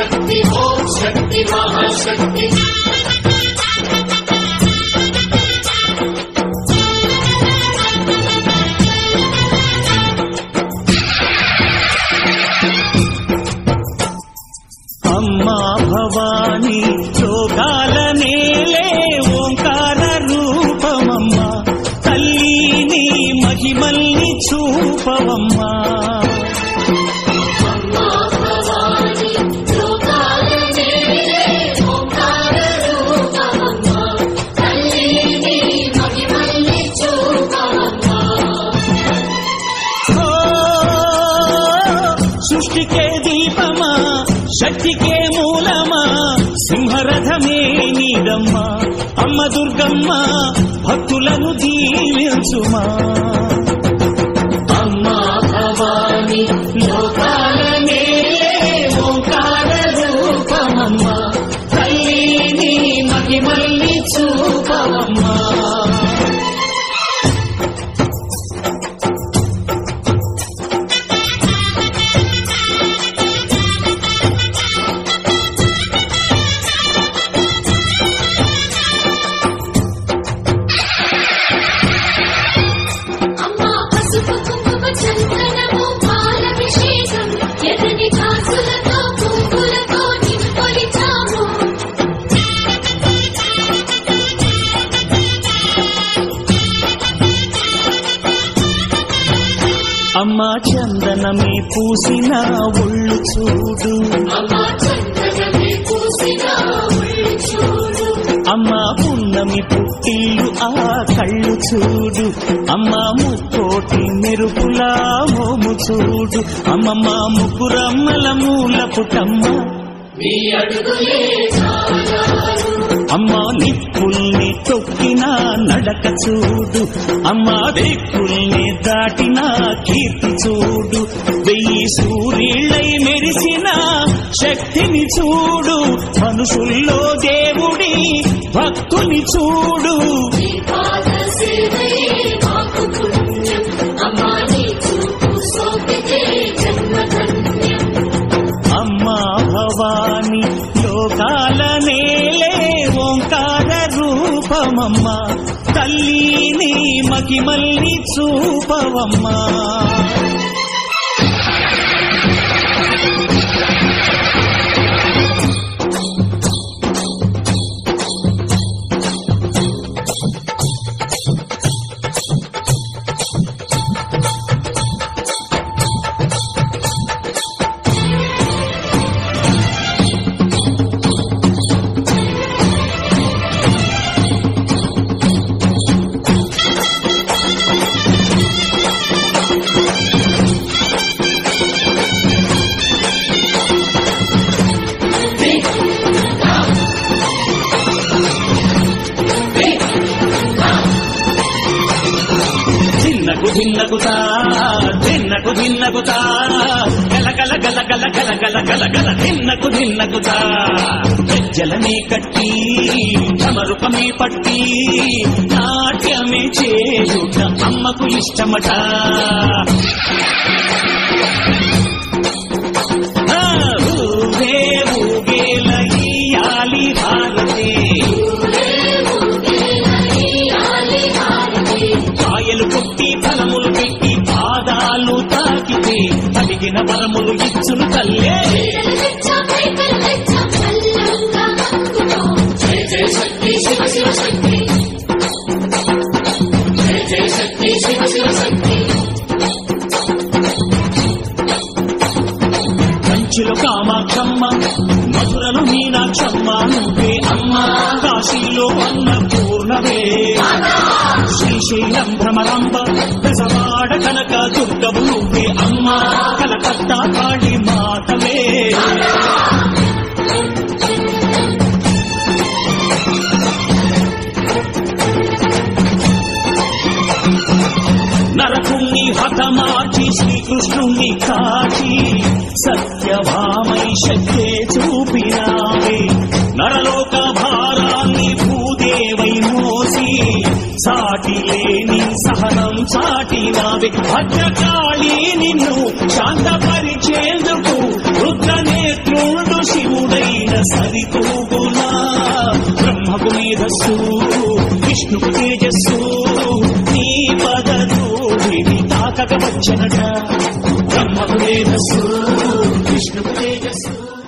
శక్తి ఓం శక్తి మహాశక్తి అమ్మా భవాని లోకాల నేలే ఓంకార రూపమమ్మా తల్లిని మహిమల్ని చూపవమ్మా అమ్మా భవాని లోకాల నేలే ఓంకార రూపమమ్మా తల్లిని మహిమల్ని చూపవమ్మా ఓ, సృష్టికే దీపమా శక్తికే మూలమా సింహరథమే నీడమ్మా అమ్మ దుర్గమ్మ భక్తులను దీవించుమా అమ్మా భవాని లోకాల నేలే ఓంకార రూపమమ్మా తల్లిని మహిమల్ని చూపవమ్మా అమ్మా పసుపు కుంకుమ చందనము పాలభిషేకం ఎర్రని కాసులతో పువ్వులతో నింపొలిచాము అమ్మా చందనమే పూసిన ఒళ్ళు చూడు అమ్మా చందనమే పూసిన ఒళ్ళు చూడు అమ్మా పున్నమి పుట్టిల్లు ఆ కళ్ళు చూడు అమ్మా ముక్కోటి మెరుపులా మోము చూడు అమ్మమ్మ ముగ్గురమ్మల మూల పుటమ్మ మీ అడుగులే చాలారు అమ్మా నిప్పుల్ని తొక్కిన నడక చూడు అమ్మా దిక్కుల్ని దాటిన కీర్తి చూడు వెయ్యి సూర్యుళ్ళై మెరిసిన శక్తిని చూడు మనుషుల్లో దేవుడి భక్తుని చూడు నీ పాద సేవయే మాకు పుణ్యం అమ్మా నీ చూపు సోకితే జన్మధన్యం అమ్మా భవాని లోకాల నేలే ఓంకార రూపమమ్మా తల్లిని మగిమల్ని చూపవమ్మా ధిన్నకు ధిన్నకుతా ధిన్నకు ధిన్నకుతా గల గల గల గల గల గల గల గల ధిన్నకు ధిన్నకుతా గజ్జలనే కట్టి చమరుపమే పట్టి నాట్యమే చేయుట అమ్మకు ఇష్టమట ఆ, ఊగే ఊగేల ఇయ్యాలి భారతే కాయలు కొట్టి ఫలములు పెట్టి పాదాలు తాకితే కలిగిన వరములు ఇచ్చును తల్లే జయ జయ శక్తి శివ శివ శక్తి జయ జయ శక్తి శివ శివ శక్తి కంచిలో కామాక్షమ్మ మధురను మీనాక్షమ్మ నువ్వే అమ్మ కాశీలో అన్నపూర్ణవే శ్రీశైలం భ్రమరంబ పెసవాడ కనక దుర్గవు నువ్వే అమ్మ కలకత్తా కాళీ మాతవే నరకుణ్ణి హతమార్చి శ్రీకృష్ణుణ్ణి కాచి సత్యభామై శక్తే చూపినావే నరలోక భారాన్ని భూదేవై మోసి సాటి లేని సహనం చాటినావే భద్రకాళి నిన్ను శాంతపరిచేందుకు రుద్రనేత్రుడు శివు బ్రహ్మకు మేధస్సు విష్ణుకు తేజస్సు నీ పదధూళిని తాకక వచ్చనట బ్రహ్మకు మేధస్సు విష్ణుకు తేజస్సు